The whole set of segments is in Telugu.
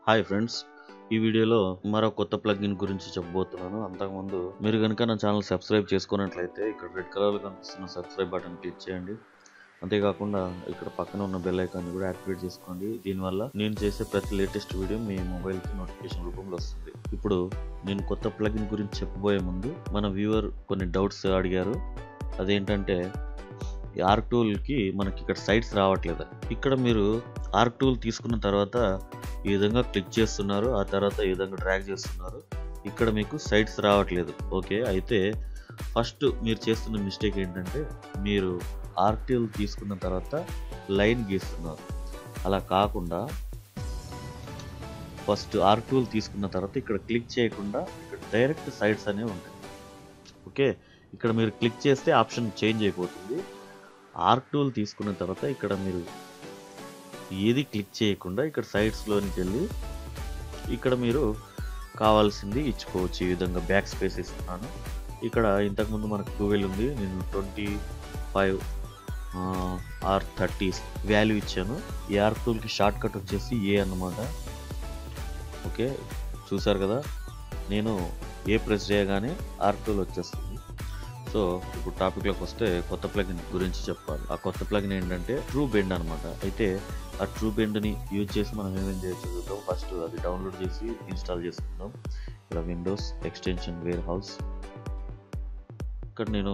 హాయ్ ఫ్రెండ్స్ ఈ వీడియోలో మరో కొత్త ప్లగ్ఇన్ గురించి చెప్పబోతున్నాను అంతకుముందు మీరు కనుక నా ఛానల్ సబ్స్క్రైబ్ చేసుకున్నట్లయితే ఇక్కడ రెడ్ కలర్లో కనిపిస్తున్న సబ్స్క్రైబ్ బటన్ క్లిక్ చేయండి అంతేకాకుండా ఇక్కడ పక్కన ఉన్న బెల్ ఐకాన్ కూడా యాక్టివేట్ చేసుకోండి దీనివల్ల నేను చేసే ప్రతి లేటెస్ట్ వీడియో మీ మొబైల్కి నోటిఫికేషన్ రూపంలో వస్తుంది ఇప్పుడు నేను కొత్త ప్లగ్ఇన్ గురించి చెప్పబోయే ముందు మన వ్యూవర్ కొన్ని డౌట్స్ అడిగారు అదేంటంటే ఈ ఆర్క్ టూల్కి మనకి ఇక్కడ సైట్స్ రావట్లేదు ఇక్కడ మీరు ఆర్క్ టూల్ తీసుకున్న తర్వాత ఈ విధంగా క్లిక్ చేస్తున్నారు ఆ తర్వాత ఈ విధంగా డ్రాగ్ చేస్తున్నారు ఇక్కడ మీకు సైట్స్ రావట్లేదు ఓకే అయితే ఫస్ట్ మీరు చేస్తున్న మిస్టేక్ ఏంటంటే మీరు ఆర్క్ టూల్ తీసుకున్న తర్వాత లైన్ గీస్తున్నారు అలా కాకుండా ఫస్ట్ ఆర్క్ టూల్ తీసుకున్న తర్వాత ఇక్కడ క్లిక్ చేయకుండా ఇక్కడ డైరెక్ట్ సైట్స్ అనేవి ఉంటాయి ఓకే ఇక్కడ మీరు క్లిక్ చేస్తే ఆప్షన్ చేంజ్ అయిపోతుంది ఆర్క్ టూల్ తీసుకున్న తర్వాత ఇక్కడ మీరు ఏది క్లిక్ చేయకుండా ఇక్కడ సైట్స్లోనికి వెళ్ళి ఇక్కడ మీరు కావాల్సింది ఇచ్చుకోవచ్చు ఈ విధంగా బ్యాక్ స్పేస్ ఇస్తున్నాను ఇక్కడ ఇంతకుముందు మనకు ట్వెల్వ్ ఉంది నేను twenty five or thirty value ఇచ్చాను ఈ ఆర్క్ టూల్కి షార్ట్ కట్ వచ్చేసి ఏ అన్నమాట ఓకే చూసారు కదా నేను ఏ ప్రెస్ చేయగానే ఆర్క్ టూల్ వచ్చేస్తుంది సో ఇప్పుడు టాపిక్లోకి వస్తే కొత్త ప్లగిన్ గురించి చెప్పాలి ఆ కొత్త ప్లగిన్ ఏంటంటే ట్రూ బెండ్ అనమాట అయితే ఆ ట్రూ బెండ్ని యూజ్ చేసి మనం ఏమేం చేయొచ్చు చూద్దాం ఫస్ట్ అది డౌన్లోడ్ చేసి ఇన్స్టాల్ చేసుకుందాం ఇక్కడ విండోస్ ఎక్స్టెన్షన్ వేర్ హౌస్ ఇక్కడ నేను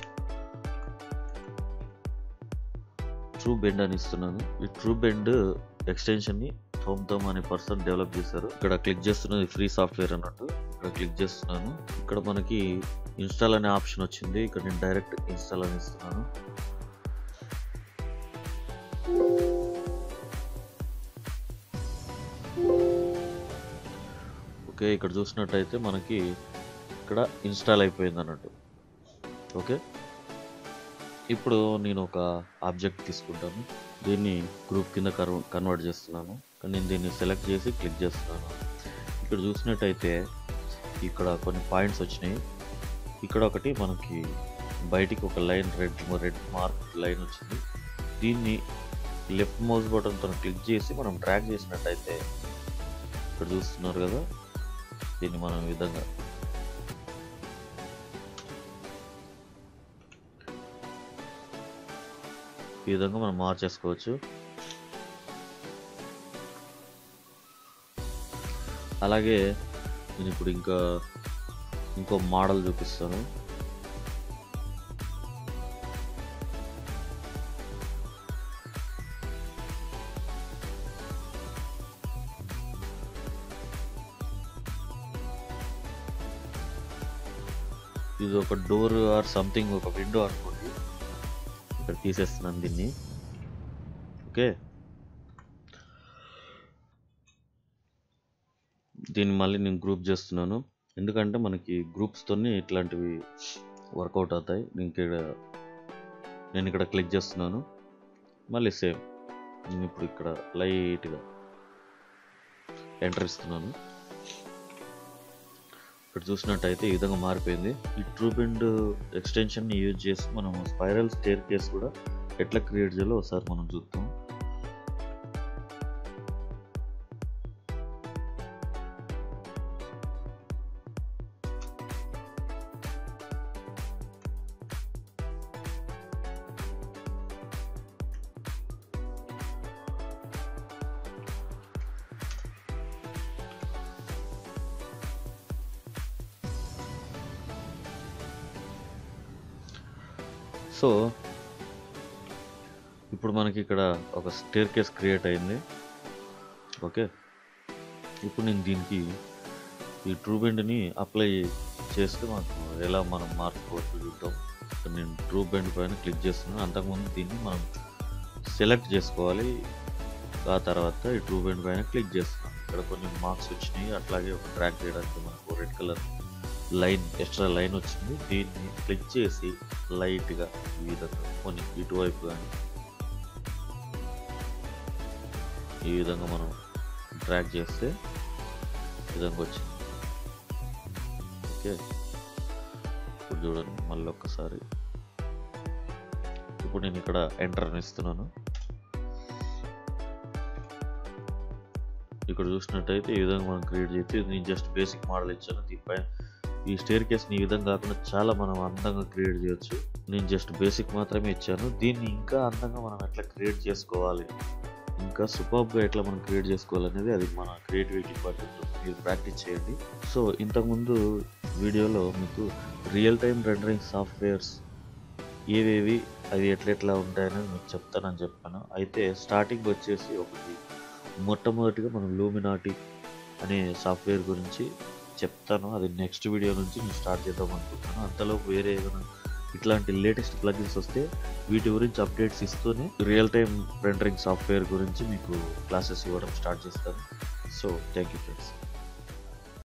ట్రూ బెండ్ అని ఇస్తున్నాను ఈ ట్రూ బెండ్ ఎక్స్టెన్షన్ని హోమ్ తమ్ అనే పర్సన్ డెవలప్ చేశారు ఇక్కడ క్లిక్ చేస్తున్నది ఫ్రీ సాఫ్ట్వేర్ అన్నట్టు ఇక్కడ క్లిక్ చేస్తున్నాను ఇక్కడ మనకి ఇన్స్టాల్ అనే ఆప్షన్ వచ్చింది ఇక్కడ నేను డైరెక్ట్ ఇన్స్టాల్ అని ఇస్తున్నాను ఓకే ఇక్కడ చూసినట్టయితే మనకి ఇక్కడ ఇన్స్టాల్ అయిపోయింది అన్నట్టు ఓకే ఇప్పుడు నేను ఒక ఆబ్జెక్ట్ తీసుకుంటాను దీన్ని గ్రూప్ కింద కన్వర్ట్ చేస్తున్నాను నేను దీన్ని సెలెక్ట్ చేసి క్లిక్ చేస్తున్నాను ఇక్కడ చూసినట్టయితే ఇక్కడ కొన్ని పాయింట్స్ వచ్చినాయి ఇక్కడ ఒకటి మనకి బయటికి ఒక line red red mark line వచ్చింది దీన్ని లెఫ్ట్ మౌస్ బటన్తో క్లిక్ చేసి మనం డ్రాగ్ చేసినట్టయితే ఇక్కడ చూస్తున్నారు కదా దీన్ని మనం ఈ విధంగా ఈ విధంగా మనం మార్చేసుకోవచ్చు అలాగే నేను ఇప్పుడు ఇంకా ఇంకో మోడల్ చూపిస్తాను ఇది ఒక డోర్ ఆర్ సంథింగ్ ఒక విండో అనుకోండి ఇక్కడ తీసేస్తున్నాను దీన్ని ఓకే దీన్ని మళ్ళీ నేను గ్రూప్ చేస్తున్నాను ఎందుకంటే మనకి గ్రూప్స్తోని ఇట్లాంటివి వర్కౌట్ అవుతాయి నేను ఇక్కడ నేను ఇక్కడ క్లిక్ చేస్తున్నాను మళ్ళీ సేమ్ నేను ఇప్పుడు ఇక్కడ లైట్గా ఎంటర్ ఇస్తున్నాను ఇక్కడ చూసినట్టయితే ఈ విధంగా మారిపోయింది ఈ ట్రూబెండ్ ఎక్స్టెన్షన్ని యూజ్ చేసి మనం స్పైరల్ స్టేర్ కేస్ కూడా ఎట్లా క్రియేట్ చేయాలో ఒకసారి మనం చూద్దాం సో ఇప్పుడు మనకి ఇక్కడ ఒక స్టేర్ కేస్ క్రియేట్ అయింది ఓకే ఇప్పుడు నేను దీనికి ఈ ట్రూబెండ్ని అప్లై చేస్తే మనకు ఎలా మనం మార్చుకోవచ్చు చూద్దాం ఇక్కడ నేను ట్రూ బెండ్ పైన క్లిక్ చేస్తున్నాను అంతకుముందు దీన్ని మనం సెలెక్ట్ చేసుకోవాలి ఆ తర్వాత ఈ ట్రూ బెండ్ పైన క్లిక్ చేస్తున్నాం ఇక్కడ కొన్ని మార్క్స్ వచ్చినాయి అట్లాగే ఒక ట్రాక్ చేయడానికి మనకు red colour line extra line వచ్చింది దీన్ని క్లిక్ చేసి లైట్గా ఈ విధంగా కొన్ని ఇటువైపు కానీ ఈ విధంగా మనం ట్రాక్ చేస్తే ఈ విధంగా వచ్చింది ఓకే ఇప్పుడు చూడండి మళ్ళీ ఒక్కసారి ఇప్పుడు నేను ఇక్కడ ఎంటర్ అని ఇస్తున్నాను ఇక్కడ చూసినట్టయితే ఈ విధంగా మనం క్రియేట్ చేయొచ్చు ఇది నేను జస్ట్ బేసిక్ మోడల్ ఇచ్చాను దీనిపై ఈ స్టేర్ కేస్ని ఈ విధంగా కాకుండా చాలా మనం అందంగా క్రియేట్ చేయొచ్చు నేను జస్ట్ బేసిక్ మాత్రమే ఇచ్చాను దీన్ని ఇంకా అందంగా మనం ఎట్లా క్రియేట్ చేసుకోవాలి ఇంకా సూపర్గా ఎట్లా మనం క్రియేట్ చేసుకోవాలనేది అది మన క్రియేటివిటీ బట్టి ఉంటుంది. మీరు ప్రాక్టీస్ చేయండి సో ఇంతకుముందు వీడియోలో మీకు రియల్ టైం రెండరింగ్ సాఫ్ట్వేర్స్ ఏవేవి అవి ఎట్లెట్లా ఉంటాయనేది మీకు చెప్తానని చెప్పాను అయితే స్టార్టింగ్ వచ్చేసి ఒకటి మొట్టమొదటిగా మనం లూమినాటి అనే సాఫ్ట్వేర్ గురించి చెప్తాను అది నెక్స్ట్ వీడియో నుంచి నేను స్టార్ట్ చేద్దాం అనుకుంటున్నాను అంతలోపు వేరే ఏదైనా ఇట్లాంటి లేటెస్ట్ ప్లగిన్స్ వస్తే వీటి గురించి అప్డేట్స్ ఇస్తూనే రియల్ టైం రెండరింగ్ సాఫ్ట్వేర్ గురించి మీకు క్లాసెస్ ఇవ్వడం స్టార్ట్ చేస్తాను సో థ్యాంక్ యూ ఫ్రెండ్స్